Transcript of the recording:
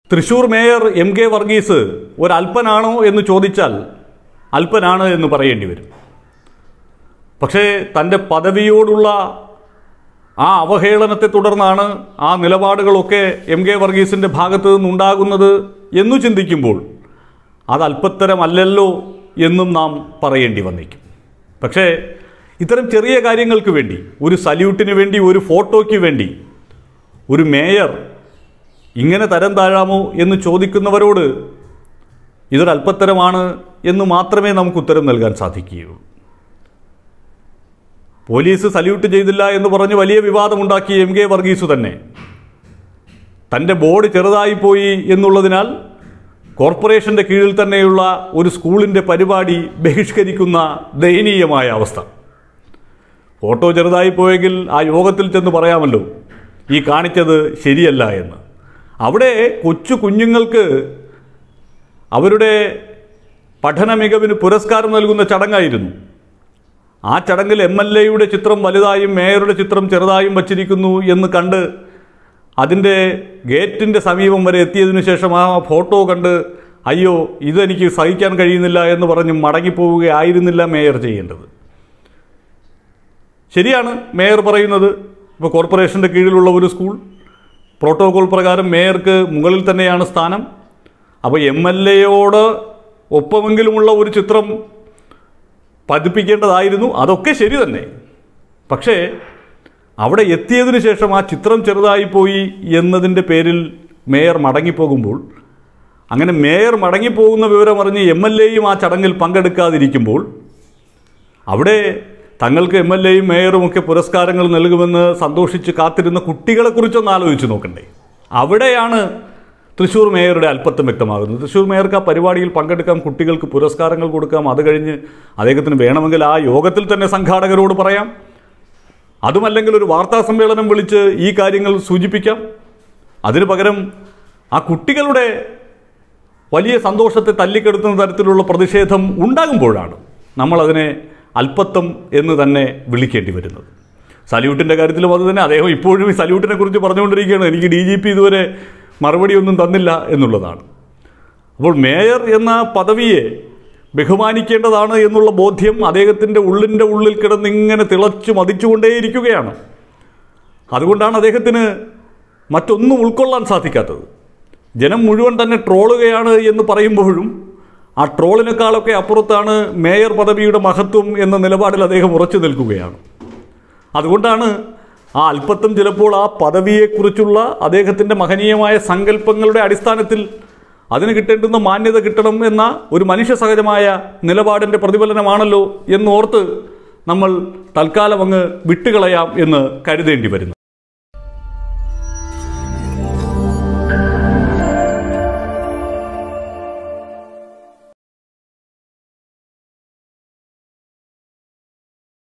Thrissur mayor M K Varghese ഒരല്പനാണോ എന്ന് ചോദിച്ചാൽ അല്പനാണ് എന്ന് പറയേണ്ടി വരും പക്ഷേ തൻ്റെ പദവിയോടുള്ള ആ അവഹേളനത്തെ തുടർന്നാണ് ആ നിലപാടുകളൊക്കെ എം കെ വർഗീസിൻ്റെ ഭാഗത്ത് നിന്നുണ്ടാകുന്നത് എന്നു ചിന്തിക്കുമ്പോൾ അത് അല്പത്തരമല്ലല്ലോ എന്നും നാം പറയേണ്ടി വന്നേക്കും പക്ഷേ ഇത്തരം ചെറിയ കാര്യങ്ങൾക്ക് വേണ്ടി ഒരു സല്യൂട്ടിന് വേണ്ടി ഒരു ഫോട്ടോയ്ക്ക് വേണ്ടി ഒരു മേയർ ഇങ്ങനെ തരം താഴാമോ എന്ന് ചോദിക്കുന്നവരോട് ഇതൊരു അല്പത്തരമാണ് എന്ന് മാത്രമേ നമുക്ക് ഉത്തരം നൽകാൻ സാധിക്കുകയുള്ളൂ പോലീസ് സല്യൂട്ട് ചെയ്തില്ല എന്ന് പറഞ്ഞ് വലിയ വിവാദമുണ്ടാക്കി എം കെ വർഗീസ് തന്നെ തൻ്റെ ബോർഡ് ചെറുതായി പോയി എന്നുള്ളതിനാൽ കോർപ്പറേഷൻ്റെ കീഴിൽ തന്നെയുള്ള ഒരു സ്കൂളിൻ്റെ പരിപാടി ബഹിഷ്കരിക്കുന്ന ദയനീയമായ അവസ്ഥ ഫോട്ടോ ചെറുതായി പോയെങ്കിൽ ആ യോഗത്തിൽ ചെന്ന് പറയാമല്ലോ ഈ കാണിച്ചത് ശരിയല്ല എന്ന് അവിടെ കൊച്ചു കുഞ്ഞുങ്ങൾക്ക് അവരുടെ പഠന മികവിന് പുരസ്കാരം നൽകുന്ന ചടങ്ങായിരുന്നു ആ ചടങ്ങിൽ എം എൽ എയുടെ ചിത്രം വലുതായും മേയറുടെ ചിത്രം ചെറുതായും വച്ചിരിക്കുന്നു എന്ന് കണ്ട് അതിൻ്റെ ഗേറ്റിൻ്റെ സമീപം വരെ എത്തിയതിനു ശേഷം ആ ഫോട്ടോ കണ്ട് അയ്യോ ഇതെനിക്ക് സഹിക്കാൻ കഴിയുന്നില്ല എന്ന് പറഞ്ഞ് മടങ്ങിപ്പോവുകയായിരുന്നില്ല മേയർ ചെയ്യേണ്ടത് ശരിയാണ് മേയർ പറയുന്നത് ഇപ്പോൾ കോർപ്പറേഷൻ്റെ കീഴിലുള്ള ഒരു സ്കൂൾ പ്രോട്ടോകോൾ പ്രകാരം മേയർക്ക് മുകളിൽ തന്നെയാണ് സ്ഥാനം അപ്പോൾ എം എൽ എയോട് ഒപ്പമെങ്കിലുമുള്ള ഒരു ചിത്രം പതിപ്പിക്കേണ്ടതായിരുന്നു അതൊക്കെ ശരി തന്നെ പക്ഷേ അവിടെ എത്തിയതിനു ശേഷം ആ ചിത്രം ചെറുതായി പോയി എന്നതിൻ്റെ പേരിൽ മേയർ മടങ്ങിപ്പോകുമ്പോൾ അങ്ങനെ മേയർ മടങ്ങിപ്പോകുന്ന വിവരം അറിഞ്ഞ് എം എൽ എയും ആ ചടങ്ങിൽ പങ്കെടുക്കാതിരിക്കുമ്പോൾ അവിടെ തങ്ങൾക്ക് എം എൽ എയും മേയറും ഒക്കെ പുരസ്കാരങ്ങൾ നൽകുമെന്ന് സന്തോഷിച്ച് കാത്തിരുന്ന കുട്ടികളെക്കുറിച്ചൊന്ന് ആലോചിച്ച് നോക്കണ്ടേ അവിടെയാണ് തൃശ്ശൂർ മേയറുടെ അല്പത്വം വ്യക്തമാകുന്നത് തൃശ്ശൂർ മേയർക്ക് ആ പരിപാടിയിൽ പങ്കെടുക്കാം കുട്ടികൾക്ക് പുരസ്കാരങ്ങൾ കൊടുക്കാം അത് കഴിഞ്ഞ് അദ്ദേഹത്തിന് വേണമെങ്കിൽ ആ യോഗത്തിൽ തന്നെ സംഘാടകരോട് പറയാം അതുമല്ലെങ്കിൽ ഒരു വാർത്താ സമ്മേളനം വിളിച്ച് ഈ കാര്യങ്ങൾ സൂചിപ്പിക്കാം അതിനു പകരം ആ കുട്ടികളുടെ വലിയ സന്തോഷത്തെ തല്ലിക്കെടുത്തുന്ന തരത്തിലുള്ള പ്രതിഷേധം ഉണ്ടാകുമ്പോഴാണ് നമ്മളതിനെ അല്പത്വം എന്ന് തന്നെ വിളിക്കേണ്ടി വരുന്നത് സല്യൂട്ടിൻ്റെ കാര്യത്തിലും അത് തന്നെ അദ്ദേഹം ഇപ്പോഴും ഈ സല്യൂട്ടിനെ കുറിച്ച് പറഞ്ഞുകൊണ്ടിരിക്കുകയാണ് എനിക്ക് ഡി ജി പി ഇതുവരെ മറുപടിയൊന്നും തന്നില്ല എന്നുള്ളതാണ് അപ്പോൾ മേയർ എന്ന പദവിയെ ബഹുമാനിക്കേണ്ടതാണ് എന്നുള്ള ബോധ്യം അദ്ദേഹത്തിൻ്റെ ഉള്ളിൻ്റെ ഉള്ളിൽ കിടന്നിങ്ങനെ തിളച്ചു മതിച്ചുകൊണ്ടേയിരിക്കുകയാണ് അതുകൊണ്ടാണ് അദ്ദേഹത്തിന് മറ്റൊന്നും ഉൾക്കൊള്ളാൻ സാധിക്കാത്തത് ജനം മുഴുവൻ തന്നെ ട്രോളുകയാണ് എന്ന് പറയുമ്പോഴും ആ ട്രോളിനേക്കാളൊക്കെ അപ്പുറത്താണ് മേയർ പദവിയുടെ മഹത്വം എന്ന നിലപാടിൽ അദ്ദേഹം ഉറച്ചു നിൽക്കുകയാണ് അതുകൊണ്ടാണ് ആ അല്പത്വം ചിലപ്പോൾ ആ പദവിയെക്കുറിച്ചുള്ള അദ്ദേഹത്തിൻ്റെ മഹനീയമായ സങ്കല്പങ്ങളുടെ അടിസ്ഥാനത്തിൽ അതിന് കിട്ടേണ്ടുന്ന മാന്യത കിട്ടണം എന്ന ഒരു മനുഷ്യ സഹജമായ നിലപാടിൻ്റെ പ്രതിഫലനമാണല്ലോ എന്നോർത്ത് നമ്മൾ തൽക്കാലം അങ്ങ് വിട്ടുകളയാം എന്ന് കരുതേണ്ടി വരുന്നു